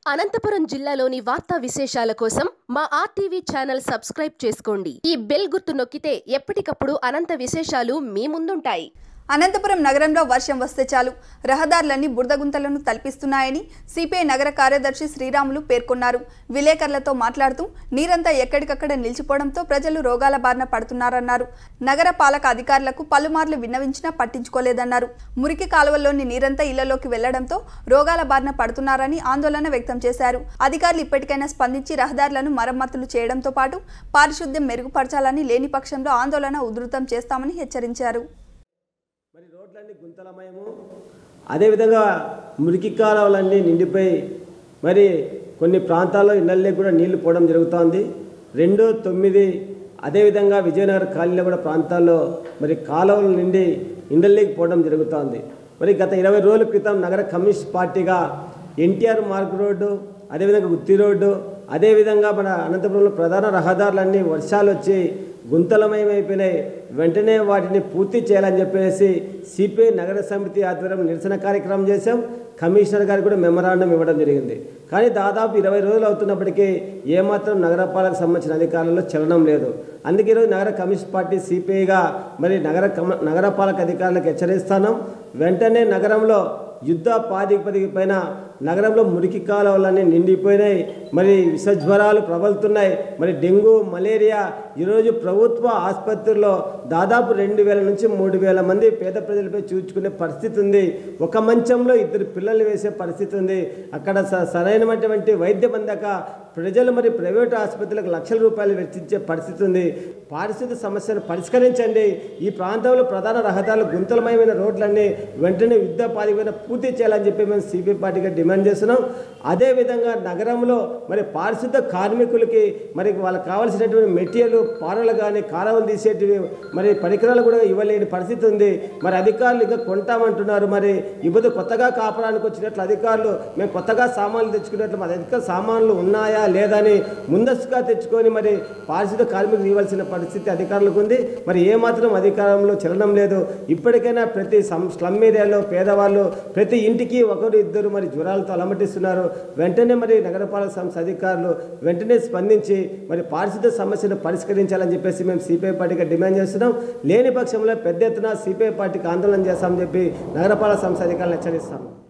అనంతపురం జిల్లాలోని వార్తా విశేషాల కోసం మా ఆర్టీవీ ఛానల్ సబ్స్క్రైబ్ చేసుకోండి ఈ బెల్ గుర్తు నొక్కితే ఎప్పటికప్పుడు అనంత విశేషాలు మీ ముందుంటాయి అనంతపురం నగరంలో వర్షం వస్తే చాలు రహదారులన్నీ బురదగుంతలను తలపిస్తున్నాయని సిపిఐ నగర కార్యదర్శి శ్రీరాములు పేర్కొన్నారు విలేకరులతో మాట్లాడుతూ నీరంతా ఎక్కడికక్కడ నిలిచిపోవడంతో ప్రజలు రోగాల బారిన పడుతున్నారన్నారు నగర పాలక అధికారులకు పలుమార్లు విన్నవించినా పట్టించుకోలేదన్నారు మురికి కాలువల్లోని నీరంతా ఇళ్లలోకి వెళ్లడంతో రోగాల బారిన పడుతున్నారని ఆందోళన వ్యక్తం చేశారు అధికారులు ఇప్పటికైనా స్పందించి రహదారులను మరమ్మతులు చేయడంతో పాటు పారిశుద్ధ్యం మెరుగుపరచాలని లేని పక్షంలో ఆందోళన ఉధృతం చేస్తామని హెచ్చరించారు మరి రోడ్లన్నీ గుంతలమయము అదేవిధంగా మురికి కాలువలన్నీ నిండిపోయి మరి కొన్ని ప్రాంతాల్లో ఇళ్ళల్లో కూడా నీళ్లు పోవడం జరుగుతోంది రెండు తొమ్మిది అదేవిధంగా విజయనగర కాలనీలో కూడా ప్రాంతాల్లో మరి కాలువలు నిండి ఇండ్లలోకి పోవడం జరుగుతోంది మరి గత ఇరవై రోజుల క్రితం నగర కమ్యూనిస్ట్ పార్టీగా ఎన్టీఆర్ మార్గ్ రోడ్డు అదేవిధంగా గుత్తి రోడ్డు అదేవిధంగా మన అనంతపురంలో ప్రధాన రహదారులన్నీ వర్షాలు వచ్చి గుంతలమయమైపోయినాయి వెంటనే వాటిని పూర్తి చేయాలని చెప్పేసి సిపిఐ నగర సమితి ఆధ్వర్యం నిరసన కార్యక్రమం చేశాం కమిషనర్ గారికి కూడా మెమరాండం ఇవ్వడం జరిగింది కానీ దాదాపు ఇరవై రోజులు అవుతున్నప్పటికీ ఏమాత్రం నగరపాలకు సంబంధించిన అధికారులలో చలనం లేదు అందుకే ఈరోజు నగర కమ్యూనిస్ట్ పార్టీ సిపిఐగా మరి నగర కమ నగరపాలక అధికారులకు హెచ్చరిస్తున్నాం వెంటనే నగరంలో యుద్ధ ప్రాతిపదిక పైన నగరంలో మురికి కాలువలన్నీ నిండిపోయినాయి మరి విషజ్వరాలు ప్రబలుతున్నాయి మరి డెంగ్యూ మలేరియా ఈరోజు ప్రభుత్వ ఆసుపత్రుల్లో దాదాపు రెండు వేల నుంచి మూడు వేల మంది పేద ప్రజలపై చూచుకునే పరిస్థితి ఉంది ఒక మంచంలో ఇద్దరు పిల్లలు వేసే పరిస్థితి ఉంది అక్కడ స- సరైనటువంటి వైద్యం అందక ప్రజలు మరి ప్రైవేట్ ఆసుపత్రులకు లక్షల రూపాయలు వెచ్చించే పరిస్థితి ఉంది పారిశుద్ధ్య సమస్యను పరిష్కరించండి ఈ ప్రాంతంలో ప్రధాన రహదారులు గుంతలమయమైన రోడ్లన్నీ వెంటనే యుద్ధ పాదిపైన పూర్తి చేయాలని చెప్పి మేము సిపిఐ పార్టీగా డిమాండ్ చేస్తున్నాం అదేవిధంగా నగరంలో మరి పారిశుద్ధ కార్మికులకి మరి వాళ్ళకి కావాల్సినటువంటి మెటీరియల్ పారలు కానీ కాలువలు తీసేటివి మరి పరికరాలు కూడా ఇవ్వలేని పరిస్థితి ఉంది మరి అధికారులు ఇంకా కొంటామంటున్నారు మరి ఇవ్వదు కొత్తగా కాపురానికి వచ్చినట్లు అధికారులు మేము కొత్తగా సామాన్లు తెచ్చుకున్నట్లు మా దగ్గర సామాన్లు ఉన్నాయా లేదా అని ముందస్తుగా తెచ్చుకొని మరి పారిశుద్ధ కార్మికులు ఇవ్వాల్సిన పరిస్థితి అధికారులకు ఉంది మరి ఏమాత్రం అధికారంలో చలనం లేదు ఇప్పటికైనా ప్రతి సం- స్లమ్ ఏరియాలో పేదవాళ్ళు ప్రతి ఇంటికి ఒకరు ఇద్దరు మరి జ్వరాలతో అలమటిస్తున్నారు వెంటనే మరి నగరపాలక సంస్థ అధికారులు వెంటనే స్పందించి మరి పారిశుద్ధ సమస్యను పరిష్కరించాలని చెప్పేసి మేము సిపిఐ పార్టీగా డిమాండ్ చేస్తున్నాం లేని పక్షంలో పెద్ద ఎత్తున సిపిఐ పార్టీకి ఆందోళన చేస్తామని చెప్పి నగరపాలక సంస్థ అధికారులు హెచ్చరిస్తాము